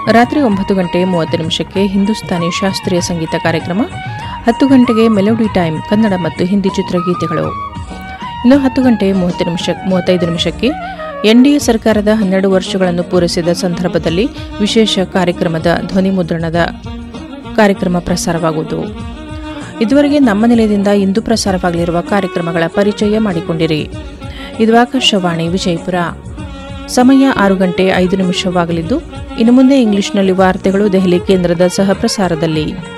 ರಾತ್ರಿ ಒಂಬತ್ತು ಗಂಟೆ ಮೂವತ್ತು ನಿಮಿಷಕ್ಕೆ ಹಿಂದೂಸ್ತಾನಿ ಶಾಸ್ತ್ರೀಯ ಸಂಗೀತ ಕಾರ್ಯಕ್ರಮ ಹತ್ತು ಗಂಟೆಗೆ ಮೆಲೋಡಿ ಟೈಮ್ ಕನ್ನಡ ಮತ್ತು ಹಿಂದಿ ಚಿತ್ರಗೀತೆಗಳು ಇನ್ನು ಹತ್ತು ಗಂಟೆ ಮೂವತ್ತು ನಿಮಿಷ ಮೂವತ್ತೈದು ನಿಮಿಷಕ್ಕೆ ಎನ್ಡಿಎ ಸರ್ಕಾರದ ಹನ್ನೆರಡು ವರ್ಷಗಳನ್ನು ಪೂರೈಸಿದ ಸಂದರ್ಭದಲ್ಲಿ ವಿಶೇಷ ಕಾರ್ಯಕ್ರಮದ ಧ್ವನಿ ಮುದ್ರಣದ ಕಾರ್ಯಕ್ರಮ ಪ್ರಸಾರವಾಗುವುದು ಇದುವರೆಗೆ ನಮ್ಮ ನಿಲಯದಿಂದ ಇಂದು ಪ್ರಸಾರವಾಗಲಿರುವ ಕಾರ್ಯಕ್ರಮಗಳ ಪರಿಚಯ ಮಾಡಿಕೊಂಡಿರಿ ಇದು ಆಕಾಶವಾಣಿ ವಿಜಯಪುರ ಸಮಯ ಆರು ಗಂಟೆ ಐದು ನಿಮಿಷವಾಗಲಿದ್ದು ಇನ್ನು ಮುಂದೆ ಇಂಗ್ಲಿಷ್ನಲ್ಲಿ ವಾರ್ತೆಗಳು ದೆಹಲಿ ಕೇಂದ್ರದ ಸಹ ಪ್ರಸಾರದಲ್ಲಿ